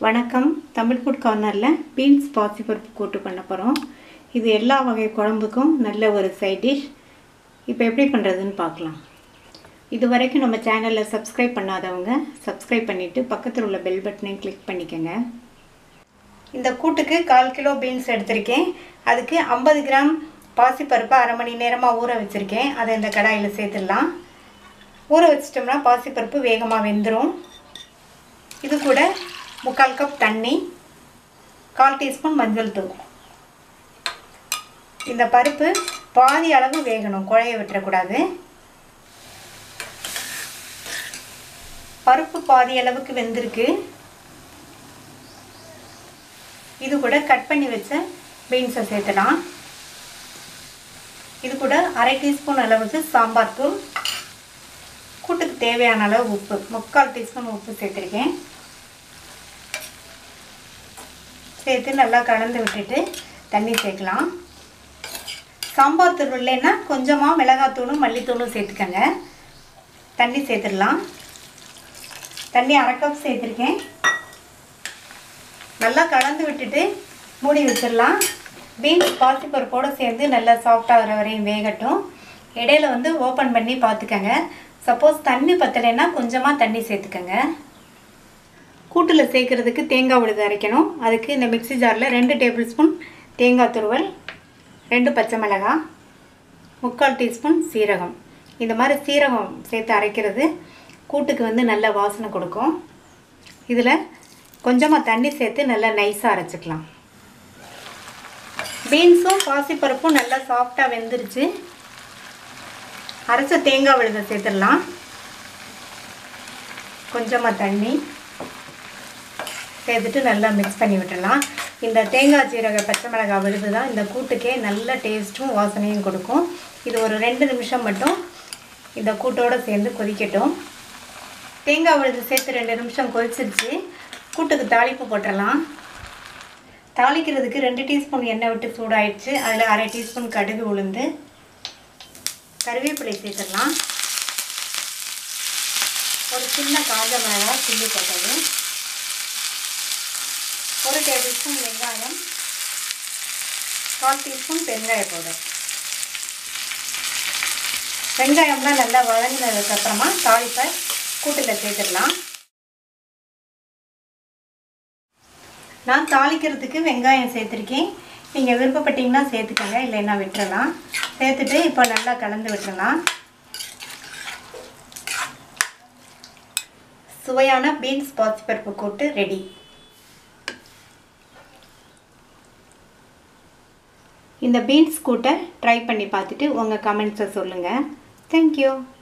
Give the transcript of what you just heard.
வணக்கம் தமிழ் ஃபுட் கார்னரில் பீன்ஸ் பாசிப்பருப்பு கூட்டு பண்ண போகிறோம் இது எல்லா வகை குழம்புக்கும் நல்ல ஒரு சைட் டிஷ் இப்போ எப்படி பண்ணுறதுன்னு பார்க்கலாம் இது வரைக்கும் நம்ம சேனலில் சப்ஸ்கிரைப் பண்ணாதவங்க சப்ஸ்கிரைப் பண்ணிவிட்டு பக்கத்தில் உள்ள பெல் பட்டனையும் கிளிக் பண்ணிக்கோங்க இந்த கூட்டுக்கு கால் கிலோ பீன்ஸ் எடுத்திருக்கேன் அதுக்கு ஐம்பது கிராம் பாசிப்பருப்பை அரை மணி நேரமாக ஊற வச்சுருக்கேன் அதை இந்த கடாயில் சேர்த்துடலாம் ஊற வச்சிட்டோம்னா பாசிப்பருப்பு வேகமாக வெந்துடும் இது கூட முக்கால் கப் தண்ணி கால் டீஸ்பூன் மஞ்சள் தூள் இந்த பருப்பு பாதி அளவு வேகணும் குழைய விட்டுறக்கூடாது பருப்பு பாதி அளவுக்கு வெந்திருக்கு இது கூட கட் பண்ணி வச்ச பீன்ஸை சேர்த்துலாம் இது கூட அரை டீஸ்பூன் அளவுக்கு சாம்பார் தூள் கூட்டுக்கு தேவையான அளவு உப்பு முக்கால் டீஸ்பூன் உப்பு சேர்த்துருக்கேன் சேர்த்து நல்லா கலந்து விட்டுட்டு தண்ணி சேர்க்கலாம் சாம்பார் தூள் இல்லைன்னா கொஞ்சமாக மிளகாத்தூளும் மல்லித்தூளும் சேர்த்துக்கங்க தண்ணி சேர்த்துடலாம் தண்ணி அரை கப் சேர்த்துருக்கேன் நல்லா கலந்து விட்டுட்டு மூடி வச்சிடலாம் பீன்ஸ் பாசிப்பருப்போடு சேர்ந்து நல்லா சாஃப்டாகிற வரையும் வேகட்டும் இடையில வந்து ஓப்பன் பண்ணி பார்த்துக்கங்க சப்போஸ் தண்ணி பத்தலைன்னா கொஞ்சமாக தண்ணி சேர்த்துக்கங்க கூட்டில் சேர்க்குறதுக்கு தேங்காய் விழுது அரைக்கணும் அதுக்கு இந்த மிக்ஸி ஜாரில் ரெண்டு டேபிள் ஸ்பூன் தேங்காய் துருவல் ரெண்டு பச்சை மிளகாய் முக்கால் டீஸ்பூன் சீரகம் இந்த மாதிரி சீரகம் சேர்த்து அரைக்கிறது கூட்டுக்கு வந்து நல்ல வாசனை கொடுக்கும் இதில் கொஞ்சமாக தண்ணி சேர்த்து நல்லா நைஸாக அரைச்சிக்கலாம் பீன்ஸும் பாசிப்பருப்பும் நல்லா சாஃப்டாக வெந்துருச்சு அரைச்ச தேங்காய் விழுதை சேர்த்துடலாம் கொஞ்சமாக தண்ணி சேர்த்துட்டு நல்லா மிக்ஸ் பண்ணி விட்டுடலாம் இந்த தேங்காய் ஜீரக பச்சை மிளகாய் விழுது தான் இந்த கூட்டுக்கே நல்ல டேஸ்ட்டும் வாசனையும் கொடுக்கும் இது ஒரு ரெண்டு நிமிஷம் மட்டும் இந்த கூட்டோடு சேர்ந்து கொதிக்கட்டும் தேங்காய் விழுது சேர்த்து ரெண்டு நிமிஷம் கொதிச்சிருச்சு கூட்டுக்கு தாளிப்பு போட்டுடலாம் தாளிக்கிறதுக்கு ரெண்டு டீஸ்பூன் எண்ணெய் விட்டு சூடாயிடுச்சு அதில் அரை டீஸ்பூன் கடுகு உளுந்து கருவேப்பிலை சேர்த்துடலாம் ஒரு சின்ன காஞ்ச மிளகாய் சில்லி போட்டது ஒரு டேபிள் ஸ்பூன் வெங்காயம் கால் டீஸ்பூன் பெருங்காய பவுடர் வெங்காயம்லாம் நல்லா வதங்கினதுக்கப்புறமா தாளிப்பை கூட்டில் சேர்த்துடலாம் நான் தாளிக்கிறதுக்கு வெங்காயம் சேர்த்துருக்கேன் நீங்கள் விருப்பப்பட்டீங்கன்னா சேர்த்துக்கோங்க இல்லைன்னா விட்டுறலாம் சேர்த்துட்டு இப்போ நல்லா கலந்து விட்டுறலாம் சுவையான பீன்ஸ் பாசிப்பருப்பு கூட்டு ரெடி இந்த பீன்ஸ் கூட்டை ட்ரை பண்ணி பார்த்துட்டு உங்கள் கமெண்ட்ஸை சொல்லுங்கள் தேங்க்யூ